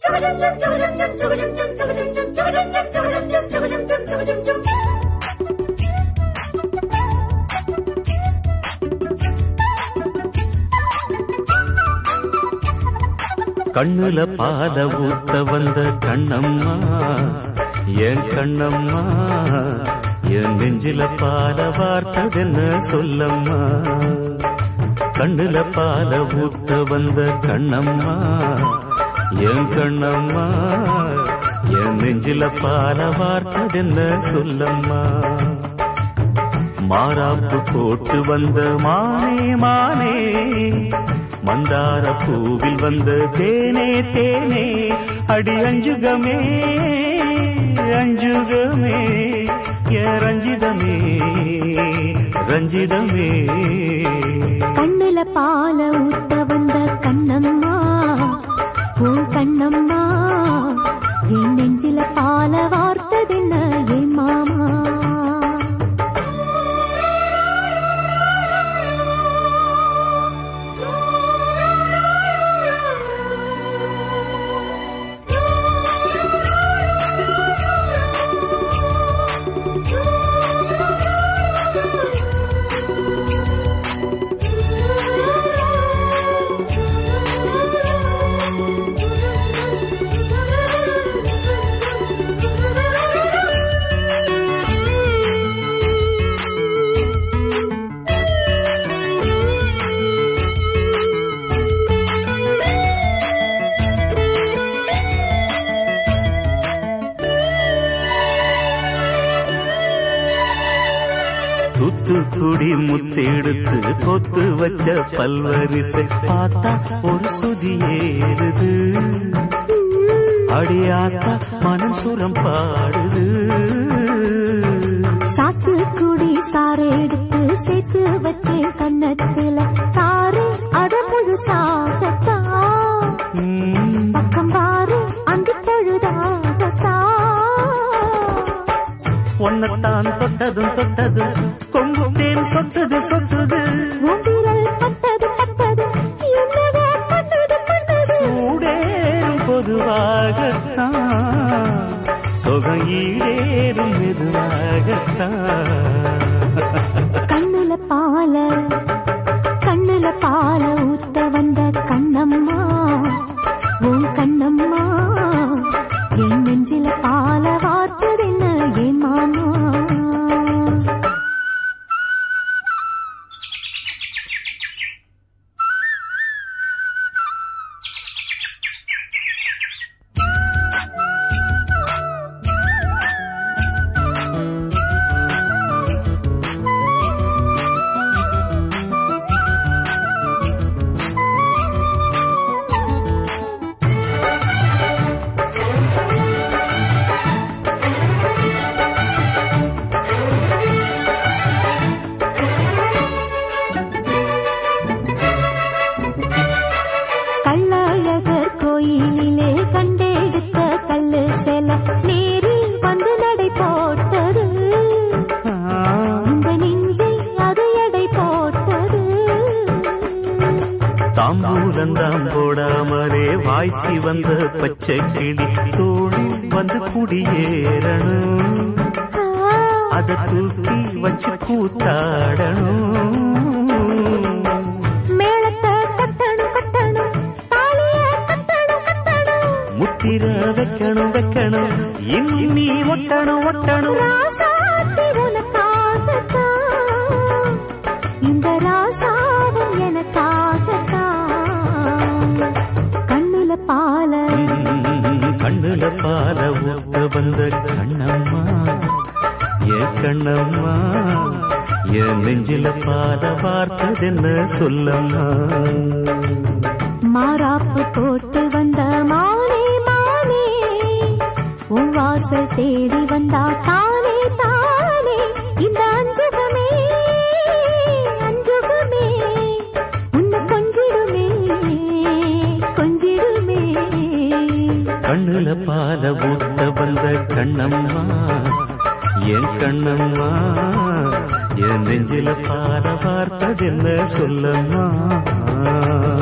கண்ணுல பால ஊத்த வந்த கண்ணம்மா என் கண்ணம்மா என் நெஞ்சில பால வார்த்ததென்ன சொல்லம்மா கண்ணுல பால ஊத்த வந்த கண்ணம்மா என் கண்ணம்மா என் நெஞ்சில பால வார்த்ததென்ன சொல்லம்மா மாறாப்பு போட்டு வந்த மானே மானே மந்தார பூவில் வந்த தேனே தேனே அடி அஞ்சுகமே அஞ்சுகமே ஏ ரஞ்சிதமே ரஞ்சிதமே கண்ணுல பால ஊத்த வந்த கண்ணம்மா உன் கண்ணம்மா என் நெஞ்சில பால வார்த்ததென்ன என் மாமா தூத்துக்குடி முத்தெடுத்து கொத்து வச்ச பல்வரிசை பார்த்தா ஒரு சுதி ஏறுது அடியாத்தா மனம் சுரம் பாடுது சாத்து குடி சாறு எடுத்து சேர்த்து வச்சேன் கண்ணத்துல தாரு அத முழுசாகத்தா ம், பக்கம் பாரு அந்த பொழுதாகத்தா உன்னைத்தான் தொட்டதும் தொட்டதும் கொங்கு தேன் சொத்துது சொத்துது உன் விரல் பட்டது பட்டது என்னவே பண்ணது பண்ணது சூடேறும் பொதுவாகத்தான் சொகம் ஈடேறும் மெதுவாகத்தான் கண்ணுல பால கண்ணுல பால ஊத்த வந்த கண்ணம்மா உன் கண்ணம்மா என் நெஞ்சில பால வார்த்ததென்ன என் மாமா கள்ளழகர் கோயிலிலே கண்டெடுத்த கல்லு செல நேரி வந்து நடை போட்டது இந்த நெஞ்சில் அது எடை போட்டது தாம்பூலந்தாம் போடாமலே வாய்ச்சி வந்த பச்சை கிளி தோழி வந்து குடியேறணும் அத தூக்கி வச்சு கூத்தாடணும் மேளத்தை கட்டணும் கட்டணும் தாலிய கட்டணும் கட்டணும் முத்திர வைக்கணும் வைக்கணும் இன்னும் நீ ஒட்டணும் ஒட்டணும் ராசாத்தி உனக்காகத்தான் இந்த ராசாவும் எனக்காகத்தான் கண்ணுல பால கண்ணுல பால ஊத்த வந்த கண்ணம்மா என் கண்ணம்மா என் நெஞ்சில பால பார்த்ததென்ன சொல்லம்மா மாறாப்பு போட்டு வந்த மானே மானே உன் வாசல் தேடி வந்தா தானே தானே இந்த அஞ்சுகமே அஞ்சுகமே உன்னை கொஞ்சிடுமே கொஞ்சிடுமே கண்ணுல பால ஊத்த வந்த கண்ணம்மா என் கண்ணம்மா என் நெஞ்சில பால பார்த்ததென்ன சொல்லம்மா